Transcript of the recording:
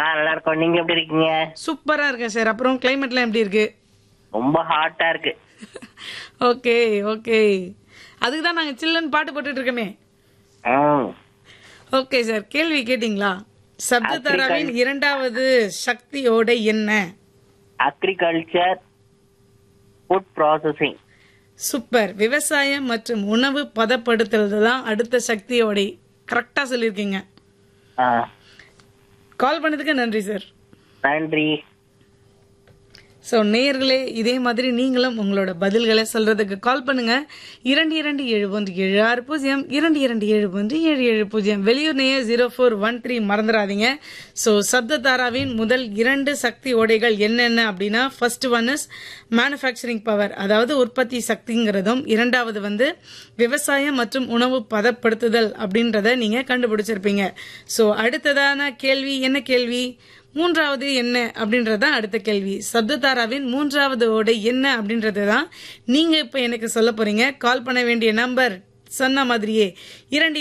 ஆ நல்லா இருக்கோம் நீங்க எப்படி இருக்கீங்க சூப்பரா இருக்கேன் சார் அப்புறம் கிளைமேட்லாம் எப்படி இருக்கு ரொம்ப ஹாட்டா இருக்கு ஓகே ஓகே அதுக்கு தான் நாங்க சில்லுன்னு பாட்டு போட்டுட்டு இருக்கோமே ம். ஓகே சார் கேள்வி கேட்டிங்களா சப்ததாராவின் இரண்டாவது சக்தியோட என்ன அக்ரிகல்ச்சர் ஃபுட் ப்ராசஸிங் சூப்பர் விவசாயம் மற்றும் உணவு பதப்படுத்துறது தான் அடுத்த சக்தியோட கரெக்டா சொல்லியிருக்கீங்க ஆ கால் பண்ணதுக்கு நன்றி சார் நன்றி ஸோ நேயர்களே இதே மாதிரி நீங்களும் உங்களோட பதில்களை சொல்றதுக்கு கால் பண்ணுங்க இரண்டு இரண்டு ஏழு ஒன்று ஏழு ஆறு பூஜ்ஜியம் இரண்டு இரண்டு ஏழு ஒன்று ஏழு ஏழு பூஜ்ஜியம் வெளியூர் நேயர் ஜீரோ ஃபோர் ஒன் த்ரீ மறந்துடாதீங்க ஸோ சப்ததாராவின் முதல் இரண்டு சக்தி ஓடைகள் என்னென்ன அப்படின்னா first one is manufacturing power அதாவது உற்பத்தி சக்திங்கிறதும் இரண்டாவது வந்து விவசாயம் மற்றும் உணவு பதப்படுத்துதல் அப்படின்றத நீங்க கண்டுபிடிச்சிருப்பீங்க ஸோ அடுத்ததான கேள்வி என்ன கேள்வி மூன்றாவது என்ன அப்படின்றது தான் அடுத்த கேள்வி சப்ததாராவின் மூன்றாவது ஓடை என்ன அப்படின்றது தான் நீங்க இப்ப எனக்கு சொல்ல போறீங்க கால் பண்ண வேண்டிய நம்பர் சொன்ன மாதிரியே இரண்டு